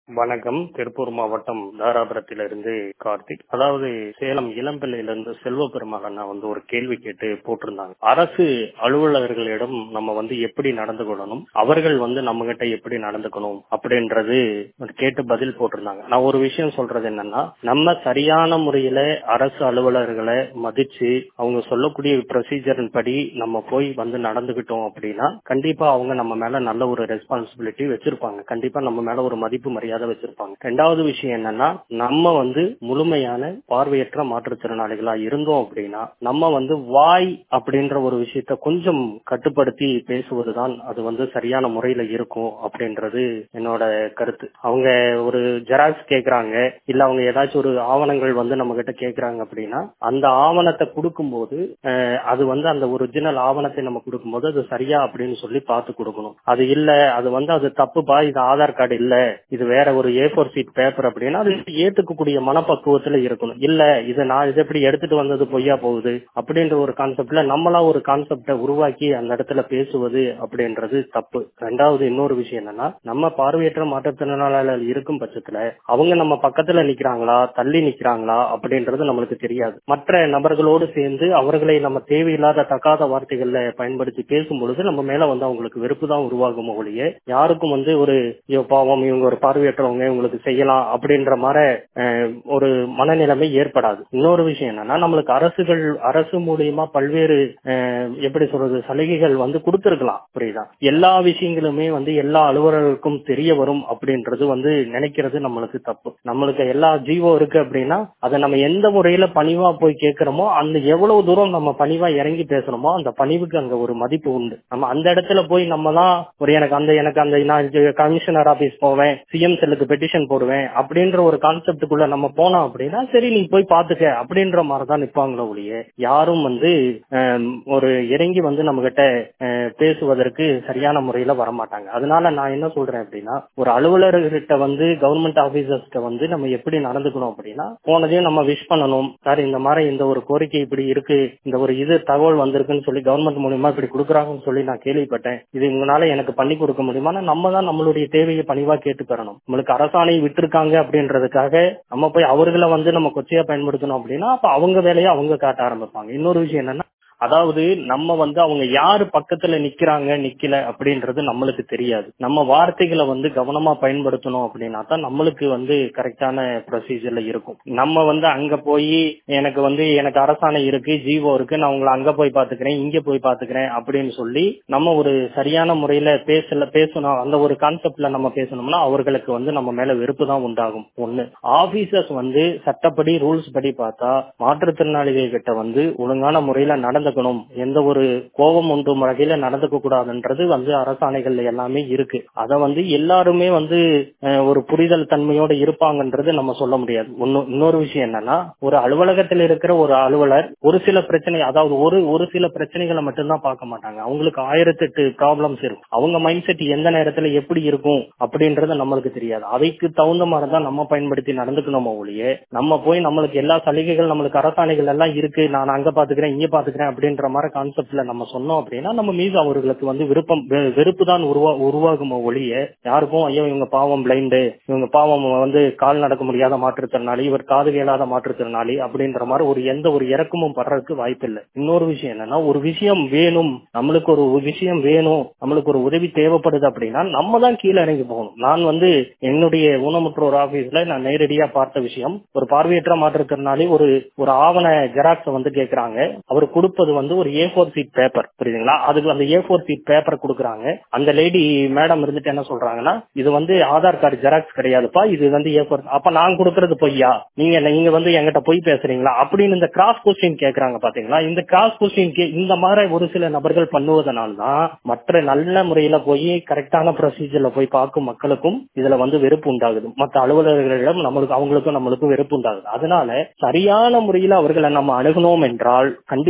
வணக்கம் திருப்பூர் மாவட்டம் தாராபுரத்திலிருந்து கார்த்திக் அதாவது சேலம் இளம்பிள்ளையிலிருந்து செல்வ பெருமகன் வந்து ஒரு கேள்வி கேட்டு போட்டிருந்தாங்க அரசு அலுவலர்களிடம் நம்ம வந்து எப்படி நடந்து கொள்ளணும் அவர்கள் வந்து நம்ம கிட்ட எப்படி நடந்துக்கணும் அப்படின்றது கேட்டு பதில் போட்டிருந்தாங்க நான் ஒரு விஷயம் சொல்றது என்னன்னா நம்ம சரியான முறையில அரசு அலுவலர்களை மதிச்சு அவங்க சொல்லக்கூடிய ப்ரொசீஜரின் படி நம்ம போய் வந்து நடந்துகிட்டோம் அப்படின்னா கண்டிப்பா அவங்க நம்ம மேல நல்ல ஒரு ரெஸ்பான்சிபிலிட்டி வச்சிருப்பாங்க கண்டிப்பா நம்ம மேல ஒரு மதிப்பு மரியாதை வச்சிருப்பாங்க ரெண்டாவது விஷயம் என்னன்னா நம்ம வந்து முழுமையான பார்வையற்ற மாற்றுத்திறனாளிகளா இருந்தோம் அப்படின்னா நம்ம வந்து வாய் அப்படின்ற ஒரு விஷயத்த கொஞ்சம் கட்டுப்படுத்தி பேசுவதுதான் அது வந்து சரியான முறையில இருக்கும் அப்படின்றது என்னோட கருத்து அவங்க ஒரு ஜெராக்ஸ் கேக்குறாங்க இல்ல அவங்க ஏதாச்சும் ஒரு ஆவணங்கள் வந்து நம்ம கிட்ட கேக்குறாங்க அப்படின்னா அந்த ஆவணத்தை கொடுக்கும்போது அஹ், அது வந்து அந்த ஒரிஜினல் ஆவணத்தை நம்ம கொடுக்கும்போது அது சரியா அப்படின்னு சொல்லி பார்த்து கொடுக்கணும் அது இல்ல அது வந்து அது தப்புப்பா இது ஆதார் கார்டு இல்ல இது வேற ஒரு ஏ ஃபோர் சீட் பேப்பர் அப்படின்னா அது ஏத்துக்கக்கூடிய மனப்பக்குவத்துல இருக்கணும் இல்ல இது நான் இது எப்படி எடுத்துட்டு வந்தது பொய்யா போகுது அப்படின்ற ஒரு கான்செப்ட்ல நம்மளா ஒரு கான்செப்டை உருவாக்கி அந்த இடத்துல பேசுவது அப்படின்றது தப்பு ரெண்டாவது இன்னொரு விஷயம் என்னன்னா நம்ம பார்வையற்ற மாற்றுத்திறனாளிகள் இருக்கும் பட்சத்துல அவங்க நம்ம பக்கத்துல நிக்கிறாங்களா தள்ளி நிக்கிறாங்களா அப்படின்றது நம்மளுக்கு தெரியாது மற்ற நபர்களோடு சேர்ந்து அவர்களை நம்ம தேவையில்லாத தகாத வார்த்தைகள்ல பயன்படுத்தி பேசும் பொழுது நம்ம மேல வந்து அவங்களுக்கு வெறுப்பு தான் உருவாகும் ஒழிய யாருக்கும் வந்து ஒரு ஐயோ பாவம் இவங்க ஒரு பார்வையற்றவங்க இவங்களுக்கு செய்யலாம் அப்படின்ற மாதிரி அஹ், ஒரு மனநிலைமை ஏற்படாது இன்னொரு விஷயம் என்னன்னா நம்மளுக்கு அரசுகள் அரசு மூலியமா பல்வேறு அஹ், எப்படி சொல்றது சலுகைகள் வந்து கொடுத்திருக்கலாம் புரியுதா எல்லா விஷயங்களுமே வந்து எல்லா அலுவலர்களுக்கும் தெரிய வரும் அப்படின்றது வந்து நினைக்கிறது நம்மளுக்கு தப்பு நம்மளுக்கு எல்லா ஜீவோ இருக்கு அப்படின்னா அதை நம்ம எந்த முறையில பணிவா போய் கேட்கிறோமோ அந்த எவ்வளவு தூரம் நம்ம பணிவா இறங்கி பேசுறோமோ அந்த பணிவுக்கு அங்க ஒரு மதிப்பு உண்டு நம்ம அந்த இடத்துல போய் நம்ம தான் ஒரு எனக்கு அந்த எனக்கு அந்த நான் கமிஷனர் ஆபீஸ் போவேன் சிஎம் செல்லுக்கு பெட்டிஷன் போடுவேன் அப்படின்ற ஒரு கான்செப்டுக்குள்ள நம்ம போனோம் அப்படின்னா சரி நீ போய் பாத்துக்க அப்படின்ற மாதிரி தான் நிப்பாங்களோ ஒழிய யாரும் வந்து ஆம், ஒரு இறங்கி வந்து நம்ம கிட்ட பேசுவதற்கு சரியான முறையில வரமாட்டாங்க அதனால நான் என்ன சொல்றேன் அப்படின்னா ஒரு அலுவலர்கிட்ட வந்து கவர்மெண்ட் ஆபீசர்ஸ்ட வந்து நம்ம எப்படி நடந்துக்கணும் அப்படின்னா போனதையும் நம்ம விஷ் பண்ணணும் சார் இந்த மாதிரி இந்த ஒரு கோரிக்கை இப்படி இருக்கு இந்த ஒரு இது தகவல் வந்திருக்குன்னு சொல்லி கவர்மெண்ட் மூலியமா இப்படி கொடுக்குறாங்கன்னு சொல்லி நான் கேள்விப்பட்டேன் இது உங்களால எனக்கு பண்ணி கொடுக்க முடியுமானா நம்ம தான் நம்மளுடைய தேவையை பணிவா கேட்டு பெறணும் நம்மளுக்கு அரசாணை விட்டிருக்காங்க அப்படின்றதுக்காக நம்ம போய் அவர்களை வந்து நம்ம கொச்சையா பயன்படுத்தணும் அப்படின்னா அப்ப அவங்க வேலையை அவங்க காட்ட ஆரம்பிப்பாங்க இன்னொரு விஷயம் என்னன்னா அதாவது நம்ம வந்து அவங்க யாரு பக்கத்துல நிக்கிறாங்க நிக்கல அப்படின்றது நம்மளுக்கு தெரியாது நம்ம வார்த்தைகளை வந்து கவனமா பயன்படுத்தணும் அப்படின்னா தான் நம்மளுக்கு வந்து கரெக்டான ப்ரொசீஜர்ல இருக்கும் நம்ம வந்து அங்க போய் எனக்கு வந்து எனக்கு அரசாணை இருக்கு ஜீவோ இருக்கு நான் உங்களை அங்க போய் பாத்துக்கிறேன் இங்க போய் பாத்துக்கிறேன் அப்படின்னு சொல்லி நம்ம ஒரு சரியான முறையில பேசல பேசணும் அந்த ஒரு கான்செப்ட்ல நம்ம பேசணும்னா அவர்களுக்கு வந்து நம்ம மேல வெறுப்பு தான் உண்டாகும் ஒண்ணு ஆபீசர்ஸ் வந்து சட்டப்படி ரூல்ஸ் படி பார்த்தா மாற்றுத்திறனாளிகள் கிட்ட வந்து ஒழுங்கான முறையில நடந்துக்கணும் எந்த ஒரு கோபம் ஒன்றும் வகையில நடந்துக்க கூடாதுன்றது வந்து அரசாணைகள்ல எல்லாமே இருக்கு அத வந்து எல்லாருமே வந்து அஹ், ஒரு புரிதல் தன்மையோட இருப்பாங்கன்றது நம்ம சொல்ல முடியாது ஒன்னு இன்னொரு விஷயம் என்னன்னா ஒரு அலுவலகத்தில் இருக்கிற ஒரு அலுவலர் ஒரு சில பிரச்சனை அதாவது ஒரு ஒரு சில பிரச்சனைகளை மட்டும்தான் பார்க்க மாட்டாங்க அவங்களுக்கு ஆயிரத்தெட்டு ப்ராப்ளம்ஸ் இருக்கும் அவங்க மைண்ட் செட் எந்த நேரத்துல எப்படி இருக்கும் அப்படின்றது நம்மளுக்கு தெரியாது அதைக்கு தகுந்த மாதிரி தான் நம்ம பயன்படுத்தி நடந்துக்கணுமோ ஒழிய நம்ம போய் நம்மளுக்கு எல்லா சலுகைகள் நம்மளுக்கு அரசாணைகள் எல்லாம் இருக்கு நான் அங்க பாத்துக்கிறேன் இங்க பாத்துக்கிறேன் அப்படின்ற மாதிரி கான்செப்ட்ல நம்ம சொன்னோம் அப்படின்னா நம்ம மீது அவர்களுக்கு வந்து விருப்பம் வெ- வெறுப்பு தான் உருவா உருவாகுமோ ஒழிய யாருக்கும் ஐயோ இவங்க பாவம் பிளைண்டு இவங்க பாவம் வந்து கால் நடக்க முடியாத மாற்றுத்திறனாளி இவர் காது கேளாத மாற்றுத்திறனாளி அப்படின்ற மாதிரி ஒரு எந்த ஒரு இறக்கமும் படுறதுக்கு வாய்ப்பில்லை இன்னொரு விஷயம் என்னன்னா ஒரு விஷயம் வேணும் நம்மளுக்கு ஒரு விஷயம் வேணும் நம்மளுக்கு ஒரு உதவி தேவைப்படுது அப்படின்னா நம்ம தான் கீழே இறங்கி போகணும் நான் வந்து என்னுடைய ஊனமுற்றோர் ஆபீஸ்ல நான் நேரடியா பார்த்த விஷயம் ஒரு பார்வையற்ற மாற்றுத்திறனாளி ஒரு ஒரு ஆவண ஜெராக்ஸ் வந்து கேக்குறாங்க அவர் கொடுப்பது வந்து ஒரு ஏ ஃபோர் சீட் பேப்பர் புரியுதுங்களா அதுக்கு அந்த ஏ ஃபோர் சீட் பேப்பர் கொடுக்குறாங்க அந்த லேடி மேடம் இருந்துட்டு என்ன சொல்றாங்கன்னா இது வந்து ஆதார் கார்டு ஜெராக்ஸ் கிடையாதுப்பா இது வந்து ஏ ஃபோர் அப்ப நான் கொடுக்கறது பொய்யா நீங்க நீங்க வந்து என்கிட்ட பொய் பேசுறீங்களா அப்படின்னு இந்த கிராஸ் கொஸ்டின் கேக்குறாங்க பாத்தீங்களா இந்த கிராஸ் கொஸ்டின் இந்த மாதிரி ஒரு சில நபர்கள் பண்ணுவதனால தான் மற்ற நல்ல முறையில போய் கரெக்டான ப்ரொசீஜர்ல போய் பார்க்கும் மக்களுக்கும் இதுல வந்து வெறுப்பு உண்டாகுது மற்ற அலுவலர்களிடம் நம்மளுக்கு அவங்களுக்கும் நம்மளுக்கும் வெறுப்பு உண்டாகுது அதனால சரியான முறையில அவர்களை நம்ம அணுகணும் என்றால் கண்டிப்பா நம்மளுக்கு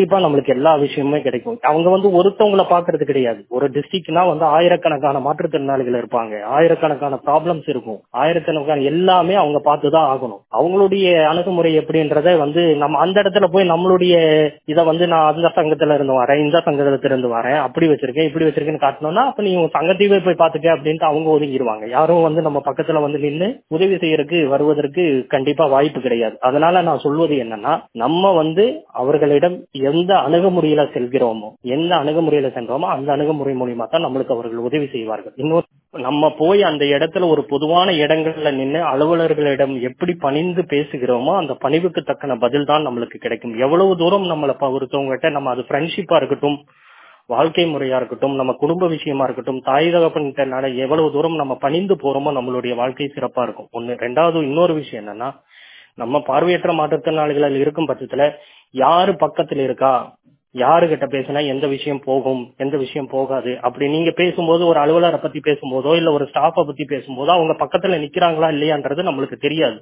நமக்கு எல்லா விஷயமுமே கிடைக்கும் அவங்க வந்து ஒருத்தவங்கள பாக்குறது கிடையாது ஒரு டிஸ்ட்ரிக்ட்னா வந்து ஆயிரக்கணக்கான மாற்றுத்திறனாளிகள் இருப்பாங்க ஆயிரக்கணக்கான ப்ராப்ளம்ஸ் இருக்கும் ஆயிரக்கணக்கான எல்லாமே அவங்க பார்த்துதான் ஆகணும் அவங்களுடைய அணுகுமுறை எப்படின்றத வந்து நம்ம அந்த இடத்துல போய் நம்மளுடைய இத வந்து நான் அந்த சங்கத்துல இருந்து வரேன் இந்த சங்கத்துல இருந்து வரேன் அப்படி வச்சிருக்கேன் இப்படி வச்சிருக்கேன்னு காட்டணும்னா அப்ப நீ உங்க சங்கத்தையே போய் பாத்துக்க அப்படின்ட்டு அவங்க ஒதுங்கிடுவாங்க யாரும் வந்து நம்ம பக்கத்துல வந்து நின்று உதவி செய்யறதுக்கு வருவதற்கு கண்டிப்பா வாய்ப்பு கிடையாது அதனால நான் சொல்வது என்னன்னா நம்ம வந்து அவர்களிடம் எந்த அணுகுமுறையில செல்கிறோமோ எந்த அணுகுமுறையில சென்றோமோ அந்த அணுகுமுறை மூலியமா தான் நம்மளுக்கு அவர்கள் உதவி செய்வார்கள் இன்னொரு நம்ம போய் அந்த இடத்துல ஒரு பொதுவான இடங்கள்ல நின்று அலுவலர்களிடம் எப்படி பணிந்து பேசுகிறோமோ அந்த பணிவுக்கு தக்கன பதில் தான் நம்மளுக்கு கிடைக்கும் எவ்வளவு தூரம் நம்மளை ஒருத்தவங்ககிட்ட நம்ம அது ஃப்ரெண்ட்ஷிப்பா இருக்கட்டும் வாழ்க்கை முறையா இருக்கட்டும் நம்ம குடும்ப விஷயமா இருக்கட்டும் தாய் தகப்பன்கிட்ட எவ்வளவு தூரம் நம்ம பணிந்து போறோமோ நம்மளுடைய வாழ்க்கை சிறப்பா இருக்கும் ஒண்ணு ரெண்டாவது இன்னொரு விஷயம் என்னன்னா நம்ம பார்வையற்ற மாற்றுத்திறனாளிகள் இருக்கும் பட்சத்துல யாரு பக்கத்துல இருக்கா யாரு கிட்ட பேசினா எந்த விஷயம் போகும் எந்த விஷயம் போகாது அப்படி நீங்க பேசும்போது ஒரு அலுவலரை பத்தி பேசும்போதோ இல்ல ஒரு ஸ்டாஃப பத்தி பேசும்போதோ அவங்க பக்கத்துல நிக்கிறாங்களா இல்லையான்றது நம்மளுக்கு தெரியாது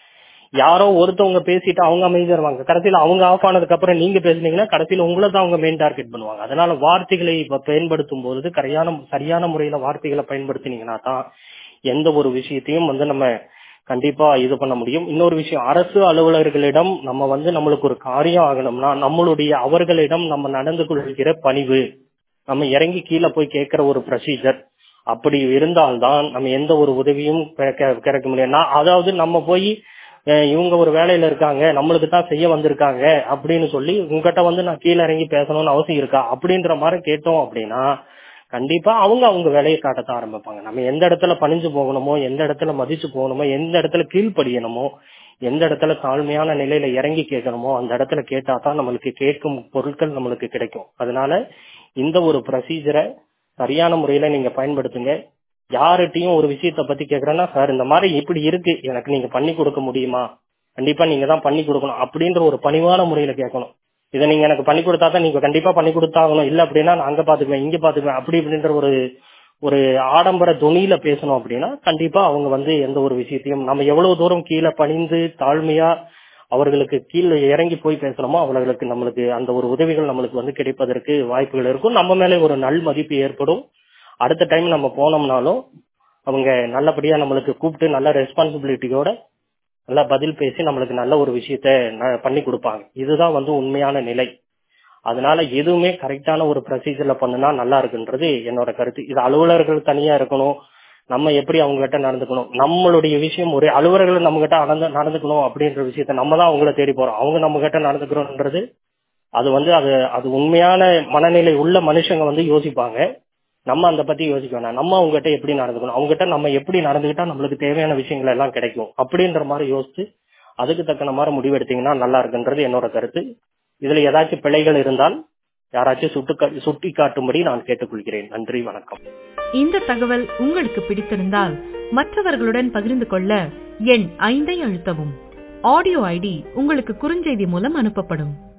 யாரோ ஒருத்தவங்க பேசிட்டு அவங்க அமைதியாருவாங்க கடைசியில அவங்க ஆஃப் ஆனதுக்கு அப்புறம் நீங்க பேசுனீங்கன்னா கடைசியில உங்களை தான் அவங்க மெயின் டார்கெட் பண்ணுவாங்க அதனால வார்த்தைகளை பயன்படுத்தும் போது சரியான சரியான முறையில வார்த்தைகளை பயன்படுத்தினீங்கன்னா தான் எந்த ஒரு விஷயத்தையும் வந்து நம்ம கண்டிப்பா இது பண்ண முடியும் இன்னொரு விஷயம் அரசு அலுவலர்களிடம் நம்ம வந்து நம்மளுக்கு ஒரு காரியம் ஆகணும்னா நம்மளுடைய அவர்களிடம் நம்ம நடந்து கொள்கிற பணிவு நம்ம இறங்கி கீழே போய் கேட்கிற ஒரு ப்ரொசீஜர் அப்படி இருந்தால்தான் நம்ம எந்த ஒரு உதவியும் கிடைக்க முடியும் அதாவது நம்ம போய் இவங்க ஒரு வேலையில இருக்காங்க நம்மளுக்கு தான் செய்ய வந்திருக்காங்க அப்படின்னு சொல்லி உங்ககிட்ட வந்து நான் கீழே இறங்கி பேசணும்னு அவசியம் இருக்கா அப்படின்ற மாதிரி கேட்டோம் அப்படின்னா கண்டிப்பா அவங்க அவங்க வேலையை காட்டத்தான் ஆரம்பிப்பாங்க நம்ம எந்த இடத்துல பணிஞ்சு போகணுமோ எந்த இடத்துல மதிச்சு போகணுமோ எந்த இடத்துல கீழ்ப்படியணுமோ எந்த இடத்துல தாழ்மையான நிலையில இறங்கி கேட்கணுமோ அந்த இடத்துல கேட்டா தான் நம்மளுக்கு கேட்கும் பொருட்கள் நம்மளுக்கு கிடைக்கும் அதனால இந்த ஒரு ப்ரொசீஜரை சரியான முறையில நீங்க பயன்படுத்துங்க யார்கிட்டயும் ஒரு விஷயத்த பத்தி கேக்குறேன்னா சார் இந்த மாதிரி இப்படி இருக்கு எனக்கு நீங்க பண்ணி கொடுக்க முடியுமா கண்டிப்பா நீங்க தான் பண்ணி கொடுக்கணும் அப்படின்ற ஒரு பணிவான முறையில கேட்கணும் இதை நீங்க எனக்கு பண்ணி கொடுத்தா தான் நீங்க கண்டிப்பா பண்ணி கொடுத்தாகணும் இல்ல அப்படின்னா நான் அங்க பாத்துக்குவேன் இங்க பாத்துக்குவேன் அப்படி அப்படின்ற ஒரு ஒரு ஆடம்பர துணியில பேசணும் அப்படின்னா கண்டிப்பா அவங்க வந்து எந்த ஒரு விஷயத்தையும் நம்ம எவ்வளவு தூரம் கீழே பணிந்து தாழ்மையா அவர்களுக்கு கீழே இறங்கி போய் பேசணுமோ அவர்களுக்கு நம்மளுக்கு அந்த ஒரு உதவிகள் நம்மளுக்கு வந்து கிடைப்பதற்கு வாய்ப்புகள் இருக்கும் நம்ம மேலே ஒரு நல் மதிப்பு ஏற்படும் அடுத்த டைம் நம்ம போனோம்னாலும் அவங்க நல்லபடியா நம்மளுக்கு கூப்பிட்டு நல்ல ரெஸ்பான்சிபிலிட்டியோட நல்லா பதில் பேசி நம்மளுக்கு நல்ல ஒரு விஷயத்த பண்ணி கொடுப்பாங்க இதுதான் வந்து உண்மையான நிலை அதனால எதுவுமே கரெக்டான ஒரு ப்ரொசீஜர்ல பண்ணுனா நல்லா இருக்குன்றது என்னோட கருத்து இது அலுவலர்கள் தனியா இருக்கணும் நம்ம எப்படி அவங்க கிட்ட நடந்துக்கணும் நம்மளுடைய விஷயம் ஒரே அலுவலர்கள் நம்ம கிட்ட நடந்து நடந்துக்கணும் அப்படின்ற விஷயத்த நம்ம தான் அவங்கள தேடி போறோம் அவங்க நம்ம கிட்ட நடந்துக்கிறோம்ன்றது அது வந்து அது அது உண்மையான மனநிலை உள்ள மனுஷங்க வந்து யோசிப்பாங்க நம்ம அந்த பத்தி யோசிக்க வேணாம் நம்ம அவங்ககிட்ட எப்படி நடந்துக்கணும் அவங்ககிட்ட நம்ம எப்படி நடந்துக்கிட்டா நம்மளுக்கு தேவையான விஷயங்கள் எல்லாம் கிடைக்கும் அப்படின்ற மாதிரி யோசிச்சு அதுக்கு தக்கன மாதிரி முடிவெடுத்தீங்கன்னா நல்லா இருக்குன்றது என்னோட கருத்து இதுல ஏதாச்சும் பிழைகள் இருந்தால் யாராச்சும் சுட்டு சுட்டி காட்டும்படி நான் கேட்டுக்கொள்கிறேன் நன்றி வணக்கம் இந்த தகவல் உங்களுக்கு பிடித்திருந்தால் மற்றவர்களுடன் பகிர்ந்து கொள்ள எண் ஐந்தை அழுத்தவும் ஆடியோ ஐடி உங்களுக்கு குறுஞ்செய்தி மூலம் அனுப்பப்படும்